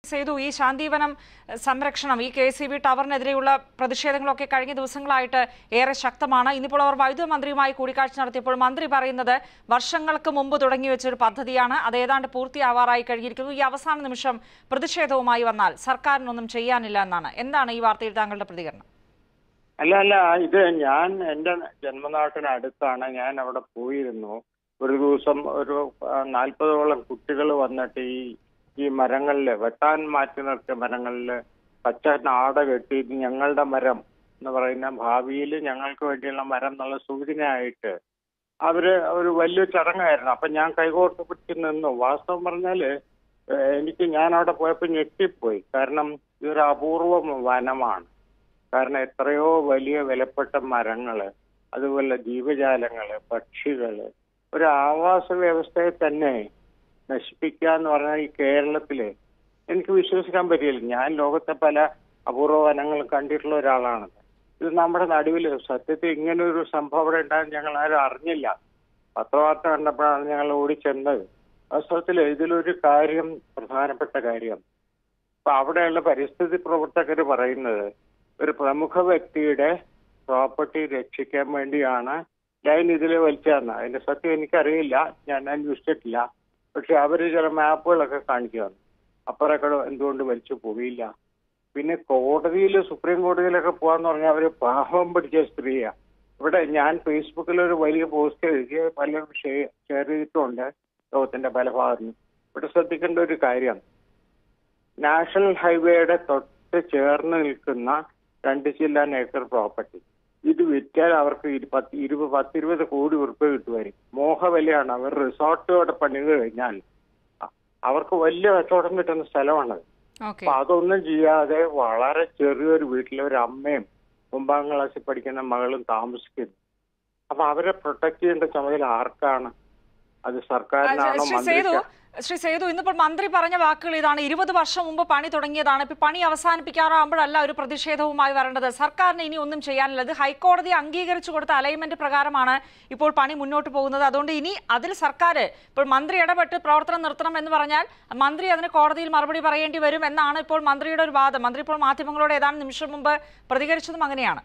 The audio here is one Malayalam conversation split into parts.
സേതു ഈ ശാന്തിവനം എഹ്, സംരക്ഷണം ഈ കെ സി ബി ടവറിനെതിരെയുള്ള പ്രതിഷേധങ്ങളൊക്കെ കഴിഞ്ഞ ദിവസങ്ങളായിട്ട് ഏറെ ശക്തമാണ് ഇന്നിപ്പോൾ അവർ വൈദ്യുത മന്ത്രിയുമായി കൂടിക്കാഴ്ച നടത്തിയപ്പോൾ മന്ത്രി പറയുന്നത് വർഷങ്ങൾക്ക് മുമ്പ് തുടങ്ങി വെച്ചൊരു പദ്ധതിയാണ് അത് ഏതാണ്ട് പൂർത്തിയാവാറായി കഴിഞ്ഞിരിക്കുന്നു ഈ അവസാന നിമിഷം പ്രതിഷേധവുമായി വന്നാൽ സർക്കാരിനൊന്നും ചെയ്യാനില്ല എന്നാണ് എന്താണ് ഈ വാർത്തയിൽ താങ്കളുടെ പ്രതികരണം അല്ല അല്ല ഇത് ഞാൻ എൻ്റെ ജന്മനാട്ടിനടുത്താണ് ഞാൻ അവിടെ പോയിരുന്നു ഒരു ദിവസം ഒരു ആ, നാൽപ്പതോളം കുട്ടികൾ വന്നിട്ട് ഈ ഈ മരങ്ങളിൽ വെട്ടാൻ മാറ്റി നിർത്തിയ മരങ്ങളിൽ പച്ച നാട കെട്ടി ഇത് ഞങ്ങളുടെ മരം എന്ന് പറയുന്ന ഭാവിയിൽ ഞങ്ങൾക്ക് വേണ്ടിയുള്ള മരം എന്നുള്ള സൂചനയായിട്ട് അവര് ഒരു വലിയ ചടങ്ങായിരുന്നു അപ്പൊ ഞാൻ കൈകോർത്ത് പിടിച്ച് നിന്നു വാസ്തവം പറഞ്ഞാല് ഏഹ്, എനിക്ക് ഞാൻ അവിടെ പോയപ്പോൾ ഞെട്ടിപ്പോയി കാരണം ഇതൊരു അപൂർവ വനമാണ് കാരണം എത്രയോ വലിയ വിലപ്പെട്ട മരങ്ങള് അതുപോലെ ജീവജാലങ്ങള് പക്ഷികള് ഒരു ആവാസ വ്യവസ്ഥയെ തന്നെ നശിപ്പിക്കുക എന്ന് പറഞ്ഞാൽ ഈ കേരളത്തില് എനിക്ക് വിശ്വസിക്കാൻ പറ്റില്ല ഞാൻ ലോകത്തെ പല അപൂർവ വനങ്ങളും കണ്ടിട്ടുള്ള ഒരാളാണ് ഇത് നമ്മുടെ നടുവിൽ സത്യത്തിൽ ഇങ്ങനെ ഒരു സംഭവം അവിടെ ഉണ്ടാകാൻ ഞങ്ങൾ ആരും അറിഞ്ഞില്ല പത്രവാർത്ത കണ്ടപ്പോഴാണ് ഞങ്ങൾ ഓടിച്ചെന്നത് വാസ്തവത്തിൽ ഇതിലൊരു കാര്യം പ്രധാനപ്പെട്ട കാര്യം അപ്പൊ അവിടെയുള്ള പരിസ്ഥിതി പ്രവർത്തകർ പറയുന്നത് ഒരു പ്രമുഖ വ്യക്തിയുടെ പ്രോപ്പർട്ടി രക്ഷിക്കാൻ വേണ്ടിയാണ് ലൈൻ ഇതിൽ വലിച്ചതെന്ന് അതിന്റെ സത്യം എനിക്കറിയില്ല ഞാൻ അന്വേഷിച്ചിട്ടില്ല പക്ഷെ അവര് ചില മാപ്പുകളൊക്കെ കാണിക്കുകയാണ് അപ്പുറക്കട എന്തുകൊണ്ട് വലിച്ചു പോയില്ല പിന്നെ കോടതിയിൽ സുപ്രീം കോടതിയിലൊക്കെ പോവാന്ന് പറഞ്ഞാൽ അവര് പാവം പിടിച്ച സ്ത്രീയാ ഇവിടെ ഞാൻ ഫേസ്ബുക്കിൽ ഒരു വലിയ പോസ്റ്റ് എഴുതി പലരും ഷെയർ ചെയ്തിട്ടുണ്ട് ലോകത്തിന്റെ പല ഭാഗത്തുനിന്നും ഇവിടെ ശ്രദ്ധിക്കേണ്ട ഒരു കാര്യം നാഷണൽ ഹൈവേയുടെ തൊട്ട് ചേർന്ന് നിൽക്കുന്ന രണ്ട് ചില്ലാൻ ഏക്കർ പ്രോപ്പർട്ടി ഇത് വിറ്റാൽ അവർക്ക് ഇരു- പത്ത് ഇരുപത് പത്തിരുപത് കോടി ഉറുപ്പ്യ കിട്ടുമായിരിക്കും മോഹവിലയാണ് അവർ റിസോർട്ടോടെ പണിത് കഴിഞ്ഞാൽ അ- അവർക്ക് വലിയ കച്ചവടം കിട്ടുന്ന സ്ഥലമാണത് ഓക്കെ അപ്പൊ അതൊന്നും ചെയ്യാതെ വളരെ ചെറിയൊരു വീട്ടിലെ ഒരു അമ്മയും ഒമ്പതാം ക്ലാസ്സിൽ പഠിക്കുന്ന മകളും താമസിക്കുന്നു അപ്പൊ അവരെ പ്രൊട്ടക്ട് ചെയ്യേണ്ട ചുമതല ആർക്കാണ് അത് സർക്കാരിനാണോ ശ്രീ സേതു മന്ത്രിക്ക് ശ്രീ സേതു ഇന്നിപ്പോൾ മന്ത്രി പറഞ്ഞ വാക്കുകൾ ഇതാണ് ഇരുപത് വർഷം മുമ്പ് പണി തുടങ്ങിയതാണ് ഇപ്പൊ പണി അവസാനിപ്പിക്കാറാകുമ്പോഴല്ല ഒരു പ്രതിഷേധവുമായി വരേണ്ടത് സർക്കാരിന് ഇനി ഒന്നും ചെയ്യാനില്ല ഇത് ഹൈക്കോടതി അംഗീകരിച്ചു കൊടുത്ത അലൈൻമെന്റ് പ്രകാരമാണ് ഇപ്പോൾ പണി മുന്നോട്ട് പോകുന്നത് അതുകൊണ്ട് ഇനി അതിൽ സർക്കാർ ഇപ്പോൾ മന്ത്രി ഇടപെട്ട് പ്രവർത്തനം നിർത്തണം എന്ന് പറഞ്ഞാൽ മന്ത്രി അതിന് കോടതിയിൽ മറുപടി പറയേണ്ടി വരും എന്നാണ് ഇപ്പോൾ മന്ത്രിയുടെ ഒരു വാദം മന്ത്രി ഇപ്പോൾ മാധ്യമങ്ങളോട് ഏതാനും നിമിഷം മുമ്പ് പ്രതികരിച്ചതും അങ്ങനെയാണ്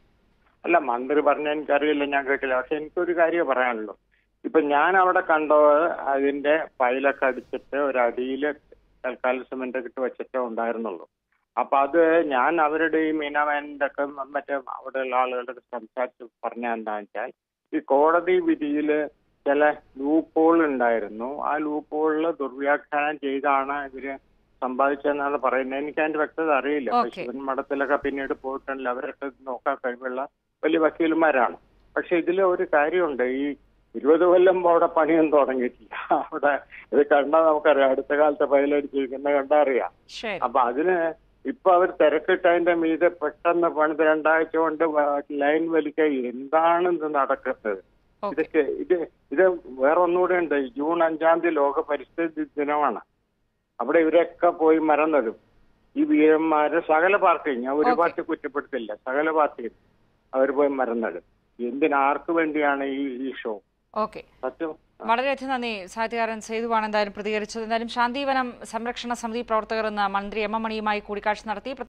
അല്ല മന്ത്രി പറഞ്ഞ എനിക്കറിയില്ല ഞാൻ കേട്ടില്ല പക്ഷെ എനിക്കൊരു കാര്യം പറയാനുള്ളൂ ഇപ്പൊ ഞാൻ അവിടെ കണ്ടത് അതിന്റെ പൈലൊക്കെ അടിച്ചിട്ട് ഒരു അടിയില് തൽക്കാലം സിമെന്റ് ഇട്ട് വെച്ചിട്ടേ ഉണ്ടായിരുന്നുള്ളൂ അപ്പൊ അത് ഞാൻ അവരുടെ ഈ മീനാമേനന്റെ ഒക്കെ മറ്റേ അവിടെയുള്ള ആളുകളുടെ സംസാരിച്ച് പറഞ്ഞ എന്താണെന്ന് വെച്ചാൽ ഈ കോടതി വിധിയില് ചില ലൂപ്പോൾ ഉണ്ടായിരുന്നു ആ ലൂപ്പോളിൽ ദുർവ്യാഖ്യാനം ചെയ്താണ് ഇവര് സമ്പാദിച്ചതെന്നാണ് പറയുന്നത് എനിക്ക് അതിന്റെ വ്യക്തത അറിയില്ല ഇപ്പൊ Okay. ശിവൻ മഠത്തിലൊക്കെ പിന്നീട് പോയിട്ടുണ്ടല്ലോ അവരൊക്കെ നോക്കാൻ കഴിവുള്ള വലിയ വക്കീലന്മാരാണ് പക്ഷെ ഇതിൽ ഒരു കാര്യമുണ്ട് ഈ ഇരുപത് കൊല്ലം അവിടെ പണിയൊന്നും തുടങ്ങിയിട്ടില്ല അവിടെ ഇത് കണ്ടാൽ നമുക്കറിയാം അടുത്ത കാലത്തെ പൈലടിച്ചിരിക്കുന്ന കണ്ടാ അറിയാം ശരി അപ്പൊ അതിന് ഇപ്പൊ അവർ തിരക്കിട്ടതിന്റെ മീതെ പെട്ടെന്ന് പണിത് രണ്ടാഴ്ച കൊണ്ട് വ- ലൈൻ വലിക്കുക എന്താണ് ഇത് നടക്കുന്നത് ഓക്കെ ഇതൊക്കെ ഇത് ഇത് വേറെ ഒന്നുകൂടെ ഉണ്ട് ജൂൺ അഞ്ചാം തീയതി ലോക പരിസ്ഥിതി ദിനമാണ് അവിടെ ഇവരൊക്കെ പോയി മരം നടും ഈ വീരന്മാര് സകല പാർട്ടിയും ഞാൻ ഒരു Okay. പാർട്ടി കുറ്റപ്പെടുത്തില്ല സകല പാർട്ടിയും അവർ പോയി മരം നടും എന്തിനാർക്ക് വേണ്ടിയാണ് ഈ ഈ ഷോ ഓക്കെ സത്യം വളരെയധികം നന്ദി സാഹിത്യകാരൻ സേതുവാണ് എന്തായാലും പ്രതികരിച്ചത് എന്തായാലും ശാന്തിവനം സംരക്ഷണ സമിതി പ്രവർത്തകർ എന്ന മന്ത്രി എം എം മണിയുമായി കൂടിക്കാഴ്ച നടത്തി